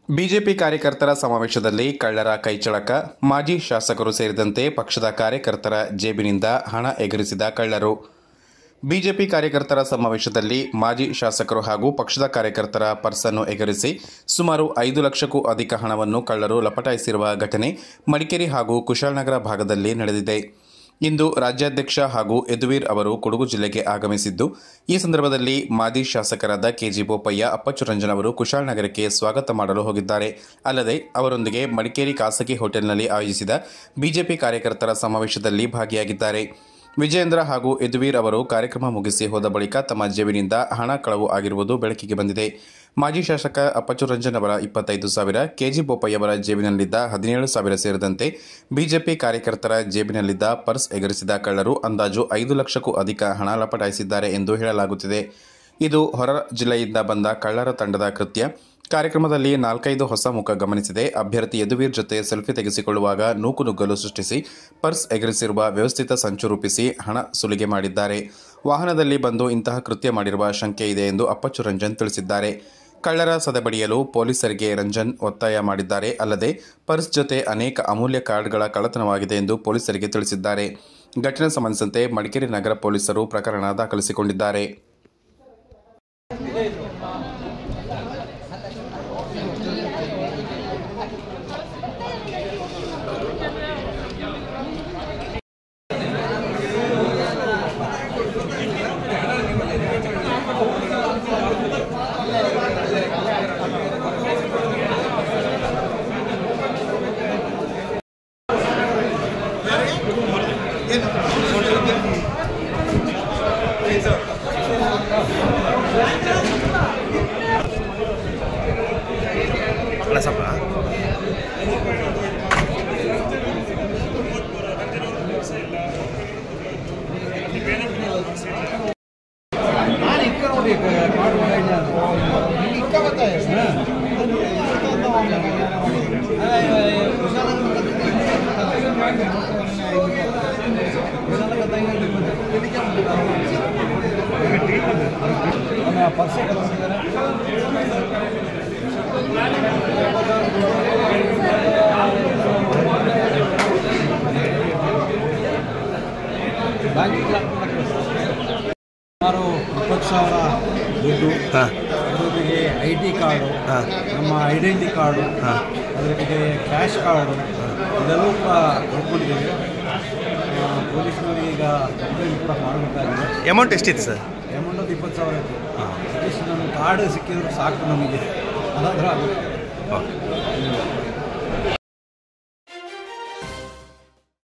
BJP ಕಾರ್ಯಕರ್ತರ ಸಮಾವೇಶದಲ್ಲಿ ಕಳ್ಳರ ಕೈಚಳಕ ಮಾಜಿ ಶಾಸಕರು ಸೇರಿದಂತೆ ಪಕ್ಷದ ಕಾರ್ಯಕರ್ತರ ಜೇಬಿನಿಂದ ಹಣ ಎಗರಿಸಿದ ಕಳ್ಳರು ಬಿಜೆಪಿ ಕಾರ್ಯಕರ್ತರ ಸಮಾವೇಶದಲ್ಲಿ ಮಾಜಿ ಶಾಸಕರು ಹಾಗೂ ಪಕ್ಷದ ಕಾರ್ಯಕರ್ತರ ಪರ್ಸನ್ನು ಎಗರಿಸಿ ಸುಮಾರು ಐದು ಲಕ್ಷಕ್ಕೂ ಅಧಿಕ ಹಣವನ್ನು ಕಳ್ಳರು ಲಪಟಾಯಿಸಿರುವ ಘಟನೆ ಮಡಿಕೇರಿ ಹಾಗೂ ಕುಶಾಲನಗರ ಭಾಗದಲ್ಲಿ ನಡೆದಿದೆ ಇಂದು ರಾಜ್ಯಾಧ್ಯಕ್ಷ ಹಾಗೂ ಯದುವೀರ್ ಅವರು ಕೊಡಗು ಜಿಲ್ಲೆಗೆ ಆಗಮಿಸಿದ್ದು ಈ ಸಂದರ್ಭದಲ್ಲಿ ಮಾಜಿ ಶಾಸಕರಾದ ಕೆಜಿ ಬೋಪಯ್ಯ ಅಪ್ಪಚ್ಚು ರಂಜನ್ ಅವರು ಕುಶಾಲನಗರಕ್ಕೆ ಸ್ವಾಗತ ಮಾಡಲು ಹೋಗಿದ್ದಾರೆ ಅಲ್ಲದೆ ಅವರೊಂದಿಗೆ ಮಡಿಕೇರಿ ಖಾಸಗಿ ಹೋಟೆಲ್ನಲ್ಲಿ ಆಯೋಜಿಸಿದ ಬಿಜೆಪಿ ಕಾರ್ಯಕರ್ತರ ಸಮಾವೇಶದಲ್ಲಿ ಭಾಗಿಯಾಗಿದ್ದಾರೆ ವಿಜಯೇಂದ್ರ ಹಾಗೂ ಯದುವೀರ್ ಅವರು ಕಾರ್ಯಕ್ರಮ ಮುಗಿಸಿ ಹೋದ ಬಳಿಕ ತಮ್ಮ ಜೇಬಿನಿಂದ ಹಣ ಕಳವು ಆಗಿರುವುದು ಬೆಳಕಿಗೆ ಬಂದಿದೆ ಮಾಜಿ ಶಾಸಕ ಅಪ್ಪಚ್ಚು ರಂಜನ್ ಅವರ ಇಪ್ಪತ್ತೈದು ಸಾವಿರ ಕೆಜಿ ಬೋಪಯ್ಯವರ ಜೇಬಿನಲ್ಲಿದ್ದ ಹದಿನೇಳು ಸಾವಿರ ಸೇರಿದಂತೆ ಬಿಜೆಪಿ ಕಾರ್ಯಕರ್ತರ ಜೇಬಿನಲ್ಲಿದ್ದ ಪರ್ಸ್ ಎಗರಿಸಿದ ಕಳ್ಳರು ಅಂದಾಜು ಐದು ಲಕ್ಷಕ್ಕೂ ಅಧಿಕ ಹಣ ಲಪಟಾಯಿಸಿದ್ದಾರೆ ಎಂದು ಹೇಳಲಾಗುತ್ತಿದೆ ಇದು ಹೊರ ಜಿಲ್ಲೆಯಿಂದ ಬಂದ ಕಳ್ಳರ ತಂಡದ ಕೃತ್ಯ ಕಾರ್ಯಕ್ರಮದಲ್ಲಿ ನಾಲ್ಕೈದು ಹೊಸ ಮುಖ ಗಮನಿಸಿದೆ ಅಭ್ಯರ್ಥಿ ಯದುವೀರ್ ಜೊತೆ ಸೆಲ್ಫಿ ತೆಗೆಸಿಕೊಳ್ಳುವಾಗ ನೂಕುನುಗ್ಗಲು ಸೃಷ್ಟಿಸಿ ಪರ್ಸ್ ಎಗರಿಸಿರುವ ವ್ಯವಸ್ಥಿತ ಸಂಚು ರೂಪಿಸಿ ಹಣ ಸುಲಿಗೆ ಮಾಡಿದ್ದಾರೆ ವಾಹನದಲ್ಲಿ ಬಂದು ಇಂತಹ ಕೃತ್ಯ ಮಾಡಿರುವ ಶಂಕೆ ಇದೆ ಎಂದು ಅಪ್ಪಚ್ಚು ರಂಜನ್ ತಿಳಿಸಿದ್ದಾರೆ ಕಳ್ಳರ ಸದೆಬಡಿಯಲು ಪೊಲೀಸರಿಗೆ ರಂಜನ್ ಒತ್ತಾಯ ಮಾಡಿದ್ದಾರೆ ಅಲ್ಲದೆ ಪರ್ಸ್ ಜೊತೆ ಅನೇಕ ಅಮೂಲ್ಯ ಕಾರ್ಡ್ಗಳ ಕಳ್ಳತನವಾಗಿದೆ ಎಂದು ಪೊಲೀಸರಿಗೆ ತಿಳಿಸಿದ್ದಾರೆ ಘಟನೆ ಸಂಬಂಧಿಸಿದಂತೆ ಮಡಿಕೇರಿ ನಗರ ಪೊಲೀಸರು ಪ್ರಕರಣ ದಾಖಲಿಸಿಕೊಂಡಿದ್ದಾರೆ ಕಳಸಪ್ಪ ಪರ್ಸೆ ಸುಮಾರು ಇಪ್ಪತ್ತು ಸಾವಿರ ದುಡ್ಡು ಹಾಂ ಜೊತೆಗೆ ಐ ಡಿ ಕಾರ್ಡು ಹಾಂ ನಮ್ಮ ಐಡೆಂಟಿ ಕಾರ್ಡು ಹಾಂ ಅದರ ಜೊತೆಗೆ ಕ್ಯಾಶ್ ಕಾರ್ಡು ಇದೆಲ್ಲವೂ ಕೂಡ ಕಳ್ಕೊಂಡಿದ್ದೀವಿ ಆ, ಪೊಲೀಸ್ನವರಿಗೆ ಈಗ ಕಂಪ್ಲೇಂಟ್ ಕೂಡ ಮಾಡಬೇಕಾಗಿದೆ ಅಮೌಂಟ್ ಎಷ್ಟಿತ್ತು ಸರ್ ಅಮೌಂಟ್ ಒಂದು ಇಪ್ಪತ್ತು ಸಾವಿರ ಇತ್ತು ಅಟ್ಲೀಸ್ಟ್ ನಮ್ಮ ಕಾರ್ಡ್ ಸಿಕ್ಕಿದ್ರು ಸಾಕು ನಮಗೆ ಅದಾದ್ರೆ ಆಗುತ್ತೆ ಓಕೆ